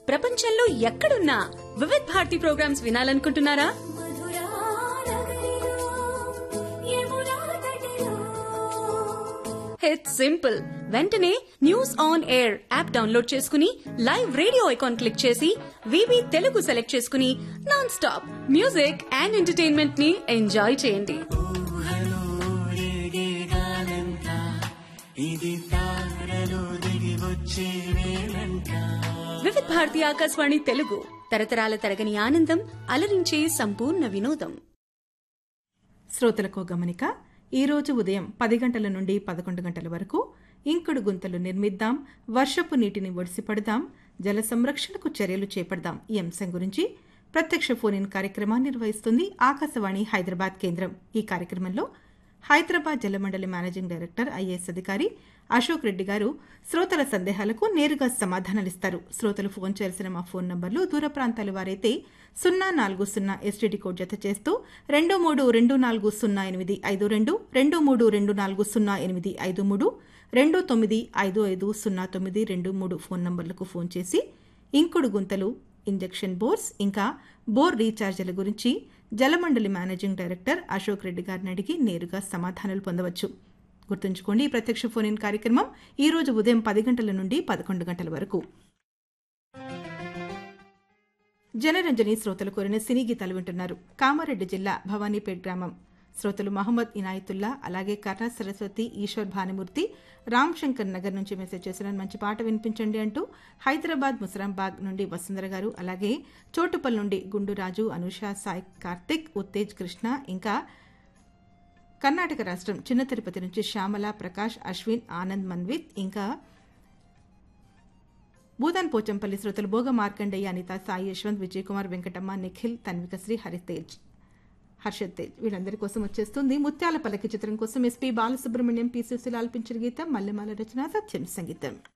ప్రపంచంలో ఎక్కడున్నా వివిధ్ భారతి ప్రోగ్రామ్స్ వినాలనుకుంటున్నారా ఇట్స్ సింపుల్ వెంటనే news on air app download చేసుకుని లైవ్ రేడియో ఐకాన్ క్లిక్ చేసి వివి తెలుగు సెలెక్ట్ చేసుకుని non stop music and entertainment ని ఎంజాయ్ చేయండి వివిధ భారతి ఆకాశవాణి తెలుగు తరతరాల తరగని ఆనందం అలరించే సంపూర్ణ వినోదం శ్రోతలకు గమనిక ఈరోజు ఉదయం పది గంటల నుండి పదకొండు గంటల వరకు ఇంకుడు గుంతలు నిర్మిద్దాం వర్షపు నీటిని ఒడిసిపడదాం జల సంరక్షణకు చర్యలు చేపడదాం ఈ అంశం గురించి ప్రత్యక్ష ఫోన్ ఇన్ కార్యక్రమాన్ని నిర్వహిస్తుంది ఆకాశవాణి హైదరాబాద్ కేంద్రం ఈ కార్యక్రమంలో Hyderabad Jalamandali managing director IAS అధికారి అశోక్ రెడ్డి గారు శ్రోతల సందేహాలకు నేరుగా సమాధానాలిస్తారు శ్రోతలు ఫోన్ చేయాల్సిన మా ఫోన్ నంబర్లు దూర ప్రాంతాల వారైతే సున్నా నాలుగు సున్నా ఎస్టీడీ కోడ్ జత చేస్తూ రెండు మూడు రెండు నాలుగు సున్నా ఎనిమిది ఐదు రెండు రెండు మూడు రెండు నాలుగు సున్నా ఎనిమిది ఐదు మూడు రెండు తొమ్మిది ఐదు ఐదు సున్నా తొమ్మిది రెండు మూడు ఫోన్ నంబర్లకు ఫోన్ చేసి ఇంకుడు గుంతలు ఇంజెక్షన్ బోర్స్ ఇంకా బోర్ రీఛార్జీల గురించి జలమండలి మేనేజింగ్ డైరెక్టర్ అశోక్ రెడ్డి గారిని అడిగి నేరుగా సమాధానాలు పొందవచ్చు గుర్తుంచుకోండి ఈ ప్రత్యక్ష ఫోన్ ఇన్ కార్యక్రమం ఈ రోజు ఉదయం పది గంటల నుండి పదకొండు గంటల వరకు జనరంజని శ్రోతలు కోరిన సినీ గీతాలు వింటున్నారు కామారెడ్డి జిల్లా భవానీపేట్ గ్రామం శ్రోతలు మహమ్మద్ ఇనాయతుల్లా అలాగే కర్ణ సరస్వతి ఈశ్వర్ భానుమూర్తి రామ్ శంకర్ నగర్ నుంచి మెసేజ్ చేసిన మంచి పాట వినిపించండి అంటూ హైదరాబాద్ ముసరాంబాగ్ నుండి వసుంధర గారు అలాగే చోటుపల్ నుండి గుండురాజు అనుష సాయి కార్తిక్ ఉత్తేజ్ కృష్ణ ఇంకా కర్ణాటక రాష్ట్రం చిన్న తిరుపతి నుంచి శ్యామల ప్రకాష్ అశ్విన్ ఆనంద్ మన్విత్ ఇంకా భూదాన్ పోచంపల్లి శ్రోతలు భోగ మార్కండయ్య అనిత సాయి యశ్వంత్ విజయ్ కుమార్ వెంకటమ్మ నిఖిల్ తన్వికశ్రీ హరితేజ్ హర్షద్ తేజ్ వీళ్ళందరి కోసం వచ్చేస్తుంది ముత్యాల పల్లకి చిత్రం కోసం ఎస్పీ బాలసుబ్రహ్మణ్యం పి సుశీల ఆల్పించిన గీతం మల్లెమాల రచన సత్యం సంగీతం